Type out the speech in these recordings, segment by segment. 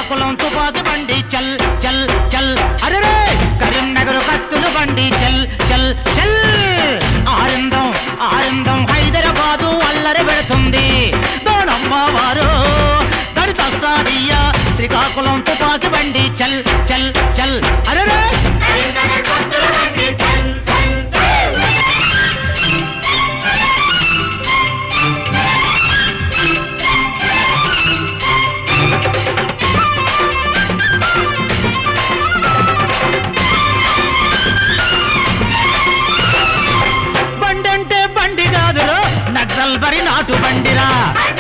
శ్రీకాకుళం తుపాకి బండి చల్ చల్ చల్ అరే కరీంనగర్ కత్తులు బండి చల్ చల్ చల్ ఆనందం ఆనందం హైదరాబాదు అల్లరి పెడుతుంది దోనమ్మ వారు దడి తస్సాదియ్య శ్రీకాకుళం తుపాకి బండి చల్ చల్ చల్ అరే బండి అంటే బండి కాదురో నక్సల్ బరి నాటు బండిరా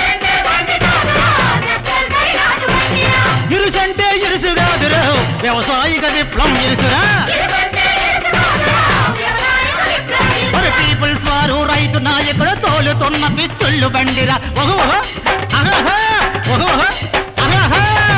ఇరుసంటే ఇరుసు కాదురో వ్యవసాయిక విప్లవం ఇరుసురా మరి పీపుల్స్ వారు రైతు నాయకుడు తోలుతున్న పిస్తుళ్ళు బండిరా ఓహో అహహ ఓహో అహహ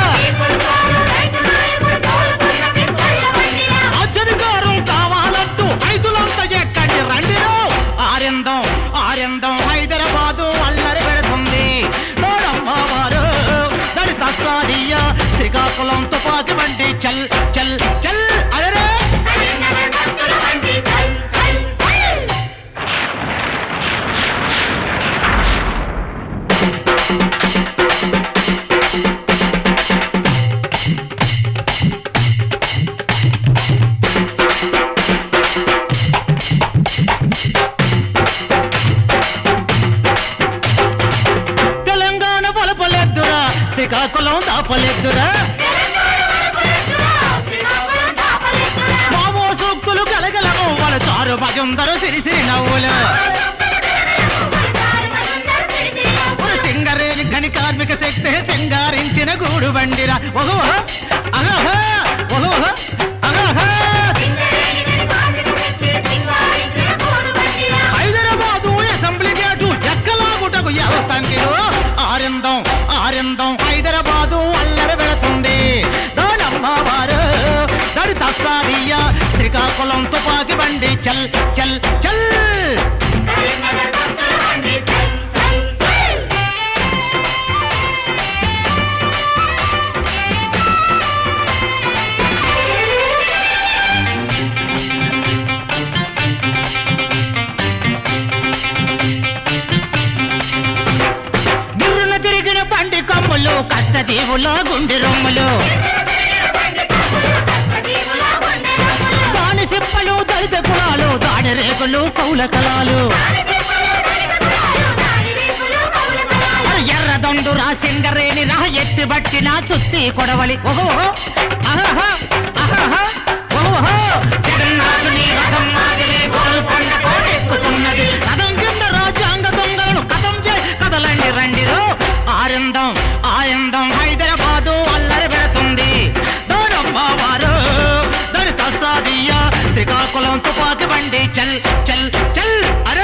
అధికారం కావాలంటూ రైతులంతా ఎక్కడి రండిరో ఆరిందం ఆరిందం హైదరాబాదు అల్లరి పెడుతుంది నోడమ్మ వారు దళిత తస్సాదియ శ్రీకాకుళం తుపాకి బండి చల్ చల్ చల్ అరే తెలంగాణ పొలపలెద్దురా శ్రీకాకుళం దాపలెద్దురా మామో సూక్తులు కలగలము వాళ్ళ చారు భగందరు సిరిసిరి నవ్వులు ఒక సింగరేణి గని కార్మిక శక్తి సింగారించిన గూడు బండిరా ఓహో అహహ ఓహో అహహ హైదరాబాదు అసెంబ్లీ గేటు ఎక్కలాగుటకు ఎల్తంగిలో ఆరిందం ఆరిందం హైదరాబాదు అల్లరి పెడుతుంది దానమ్మ వారు దడి తస్సాదియ్య శ్రీకాకుళం తుపాకి బండి చల్ చల్ చల్ గిర్రున తిరిగిన బండి కమ్ములు కష్టజీవుల గుండె రొమ్ములు దాని సిప్పలు దళిత కులాలు దాడి రేకులు కౌల కళాలు ఎర్ర దొండు రా సింగరేణి రా ఎత్తి బట్టిన సుత్తి కొడవలి ఓహో అహహ అహహ ఓహో జగన్నాథుని రథం మాదిరి గోల్కొండ కోటెక్కుతున్నది రథం కింద రాజ్యాంగ దొంగలను కథం చేసి కదలండి రండిరో ఆనందం ఆనందం హైదరాబాదు అల్లరి పెడుతుంది దూరమ్మ వారు దాని తస్సాదియ్య శ్రీకాకుళం తుపాకి బండి చల్ చల్ చల్ అరే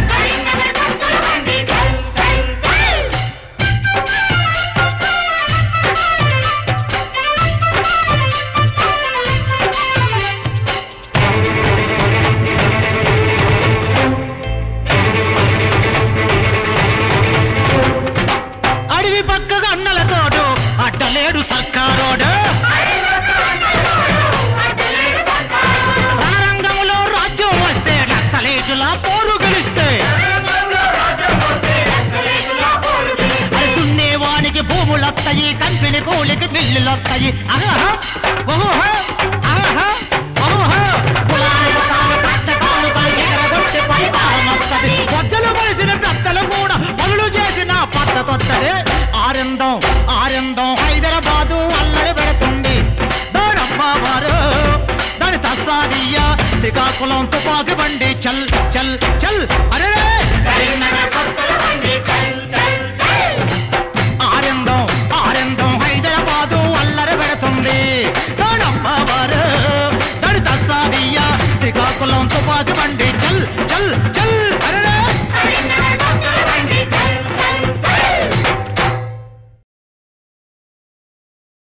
అడవి పక్కగా అన్నలతోడు అడ్డలేడు సర్కారోడు రణరంగంలో రాజ్యం వస్తే నక్సలేటుల పోరు గెలిస్తే అది దున్నేవానికి భూములొత్తాయి కంపెనీ కూలికి మిల్లులొత్తాయి ఆహా ఓహో ఆహా ఓహో కులాలకు తాను కష్ట కానుకలు ఎగరగొట్టి పరిపాలనొత్తది పొద్దలు కలిసిన పెద్దలు కూడా పనులు చేసిన పద్ధతొత్తది ఆనందం ఆనందం హైదరాబాదు అల్లరి పెడుతుంది దానమ్మ వారు దాని తస్సాదియ్య శ్రీకాకుళం తుపాకి బండి చల్ చల్ చల్ అరే ఆనందం ఆనందం హైదరాబాదు అల్లరి పెడుతుంది దానమ్మ వారు దాని తస్సాదియ్య శ్రీకాకుళం తుపాకి బండి చల్ చల్ చల్ అరే